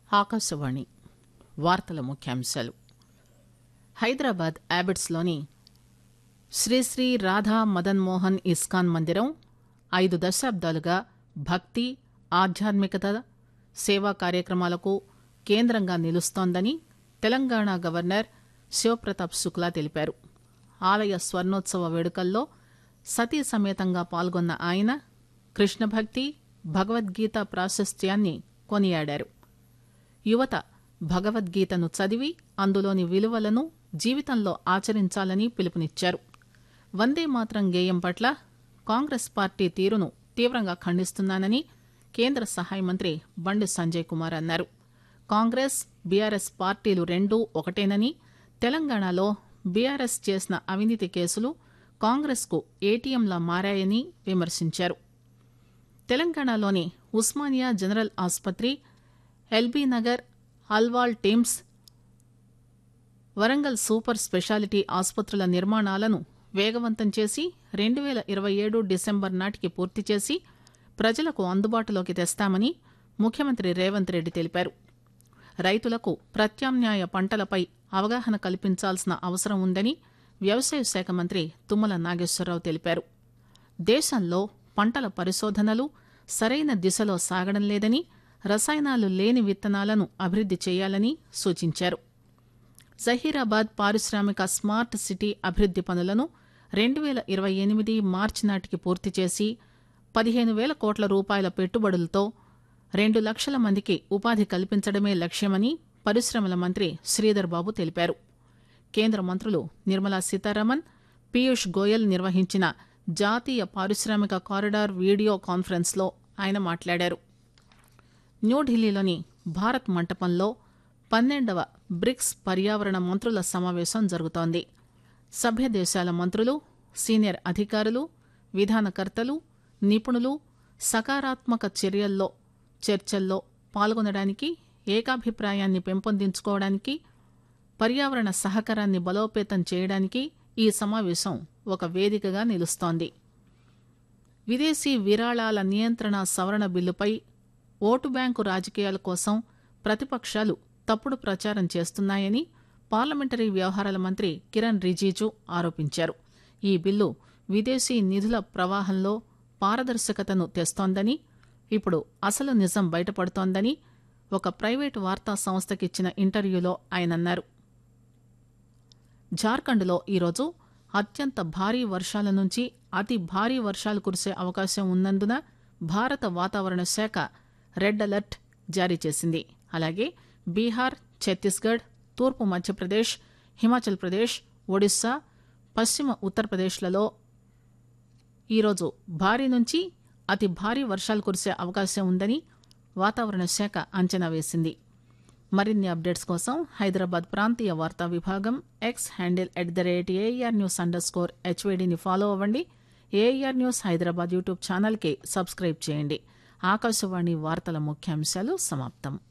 ఆకాశవాణి వార్తల ముఖ్యాంశాలు హైదరాబాద్ యాబిట్స్లోని శ్రీశ్రీ రాధా మదన్ మోహన్ ఇస్కాన్ మందిరం ఐదు దశాబ్దాలుగా భక్తి ఆధ్యాత్మికత సేవా కార్యక్రమాలకు కేంద్రంగా నిలుస్తోందని తెలంగాణ గవర్నర్ శివప్రతాప్ శుక్లా తెలిపారు ఆలయ స్వర్ణోత్సవ వేడుకల్లో సతీ సమేతంగా పాల్గొన్న ఆయన కృష్ణ భక్తి భగవద్గీత ప్రాశస్త్యాన్ని కొనియాడారు యువత భగవద్గీతను చదివి అందులోని విలువలను జీవితంలో ఆచరించాలని పిలుపునిచ్చారు వందే మాత్రం గేయం పట్ల కాంగ్రెస్ పార్టీ తీరును తీవ్రంగా ఖండిస్తున్నానని కేంద్ర సహాయ మంత్రి బండి సంజయ్ కుమార్ అన్నారు కాంగ్రెస్ బీఆర్ఎస్ పార్టీలు రెండూ ఒకటేనని తెలంగాణలో బీఆర్ఎస్ చేసిన అవినీతి కేసులు కాంగ్రెస్కు ఏటీఎంలా మారాయని విమర్శించారు తెలంగాణలోని ఉస్మానియా జనరల్ ఆసుపత్రి L B Nagar Alwal TIMS Warangal super speciality ఆసుపత్రుల నిర్మాణాలను వేగవంతం చేసి రెండు పేల ఇరవై ఏడు డిసెంబర్ నాటికి పూర్తి చేసి ప్రజలకు అందుబాటులోకి తెస్తామని ముఖ్యమంత్రి రేవంత్ రెడ్డి తెలిపారు రైతులకు ప్రత్యామ్నాయ పంటలపై అవగాహన కల్పించాల్సిన అవసరం ఉందని వ్యవసాయ శాఖ మంత్రి తుమ్మల నాగేశ్వరరావు తెలిపారు దేశంలో పంటల పరిశోధనలు సరైన దిశలో సాగడం లేదని రసాయనాలు లేని విత్తనాలను అభివృద్ది చేయాలని సూచించారు జహీరాబాద్ పారిశ్రామిక స్మార్ట్ సిటీ అభివృద్ది పనులను రెండు పేల ఇరవై ఎనిమిది మార్చి నాటికి పూర్తి చేసి పదిహేను వేల కోట్ల రూపాయల పెట్టుబడులతో రెండు లక్షల మందికి ఉపాధి కల్పించడమే లక్ష్యమని పరిశ్రమల మంత్రి శ్రీధర్ బాబు తెలిపారు కేంద్ర మంత్రులు నిర్మలా సీతారామన్ పీయూష్ గోయల్ నిర్వహించిన జాతీయ పారిశ్రామిక కారిడార్ వీడియో కాన్ఫరెన్స్లో ఆయన మాట్లాడారు న్యూఢిల్లీలోని భారత్ మంటపంలో పన్నెండవ బ్రిక్స్ పర్యావరణ మంత్రుల సమావేశం జరుగుతోంది సభ్య దేశాల మంత్రులు సీనియర్ అధికారులు విధానకర్తలు నిపుణులు సకారాత్మక చర్యల్లో చర్చల్లో పాల్గొనడానికి ఏకాభిప్రాయాన్ని పెంపొందించుకోవడానికి పర్యావరణ సహకారాన్ని బలోపేతం చేయడానికి ఈ సమావేశం ఒక వేదికగా నిలుస్తోంది విదేశీ విరాళాల నియంత్రణ సవరణ బిల్లుపై ఓటు బ్యాంకు రాజకీయాల కోసం ప్రతిపక్షాలు తప్పుడు ప్రచారం చేస్తున్నాయని పార్లమెంటరీ వ్యవహారాల మంత్రి కిరణ్ రిజిజు ఆరోపించారు ఈ బిల్లు విదేశీ నిధుల ప్రవాహంలో పారదర్శకతను తెస్తోందని ఇప్పుడు అసలు నిజం బయటపడుతోందని ఒక ప్రైవేటు వార్తా సంస్థకిచ్చిన ఇంటర్వ్యూలో ఆయన అన్నారు జార్ఖండ్లో ఈరోజు అత్యంత భారీ వర్షాల నుంచి అతి భారీ వర్షాలు కురిసే అవకాశం ఉన్నందున భారత వాతావరణ శాఖ రెడ్ అలర్ట్ జారీ చేసింది అలాగే బీహార్ ఛత్తీస్గఢ్ తూర్పు మధ్యప్రదేశ్ హిమాచల్ ప్రదేశ్ ఒడిశా పశ్చిమ ఉత్తరప్రదేశ్లలో ఈరోజు భారీ నుంచి అతి భారీ వర్షాలు కురిసే అవకాశం ఉందని వాతావరణ శాఖ అంచనా వేసింది మరిన్ని అప్డేట్స్ కోసం హైదరాబాద్ ప్రాంతీయ వార్తా విభాగం X handle at the rate AR news underscore స్కోర్ హెచ్వేడిని ఫాలో అవ్వండి ఏఆర్ న్యూస్ హైదరాబాద్ యూట్యూబ్ ఛానల్కి సబ్స్క్రైబ్ చేయండి ఆకాశవాణి వార్తల ముఖ్యాంశాలు సమాప్తం